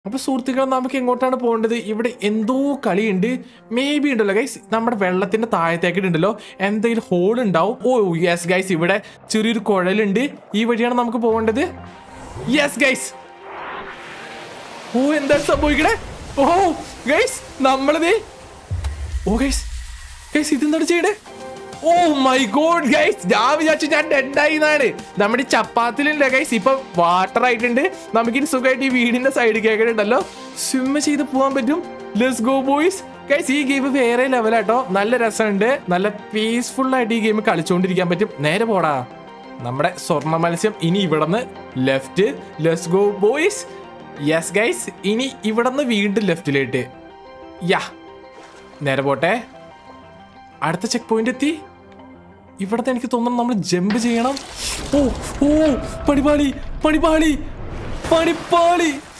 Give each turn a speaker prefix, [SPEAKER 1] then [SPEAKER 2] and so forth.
[SPEAKER 1] അപ്പൊ സുഹൃത്തുക്കളെ നമുക്ക് എങ്ങോട്ടാണ് പോകേണ്ടത് ഇവിടെ എന്തോ കളിയുണ്ട് മേ ബി ഉണ്ടല്ലോ ഗൈസ് നമ്മുടെ വെള്ളത്തിന്റെ താഴത്തേക്കിട്ട് ഉണ്ടല്ലോ എന്തെങ്കിലും ഹോൾ ഉണ്ടാവും ഓ യെസ് ഗൈസ് ഇവിടെ ചെറിയൊരു കുഴലുണ്ട് ഈ വഴിയാണ് നമുക്ക് പോകേണ്ടത് യെസ് ഗൈസ് ഓ എന്താണ് സംഭവിക്കണേ ഓ ഗൈസ് നമ്മളിത് ഓ ഗൈസ് ഗൈസ് ഇതെന്താണ് ചെയ്യണേ ഓ മൈ ഗോഡ് ഗൈസ് ഞാൻ വിചാരിച്ചു ഞാൻ ഡെഡായി എന്നാണ് നമ്മുടെ ഈ ചപ്പാത്തിലുണ്ട് ഗൈസ് ഇപ്പൊ വാട്ടർ ആയിട്ടുണ്ട് നമുക്കിനി സുഖമായിട്ട് ഈ വീടിന്റെ സൈഡ് കേൾക്കണുണ്ടല്ലോ സ്വിമ്മ് ചെയ്ത് പോകാൻ പറ്റും ലെറ്റ്സ് ഗോ ബോയ്സ് ഗൈസ് ഈ ഗെയിം വേറെ ലെവലാട്ടോ നല്ല രസമുണ്ട് നല്ല പീസ്ഫുൾ ആയിട്ട് ഈ ഗെയിം കളിച്ചുകൊണ്ടിരിക്കാൻ പറ്റും നേരെ പോടാ നമ്മുടെ സ്വർണ്ണ മത്സ്യം ഇനി ഇവിടുന്ന് left let's go boys yes guys ഇനി ഇവിടുന്ന് വീണ്ടും ലെഫ്റ്റിലേക്ക് യാ നേരെ പോട്ടെ അടുത്ത ചെക്ക് പോയിന്റ് എത്തി ഇവിടത്തെ എനിക്ക് തോന്നുന്നു നമ്മൾ ജമ്പ് ചെയ്യണം ഓ ഓ പണിപാളി പണിപാളി പണിപ്പാളി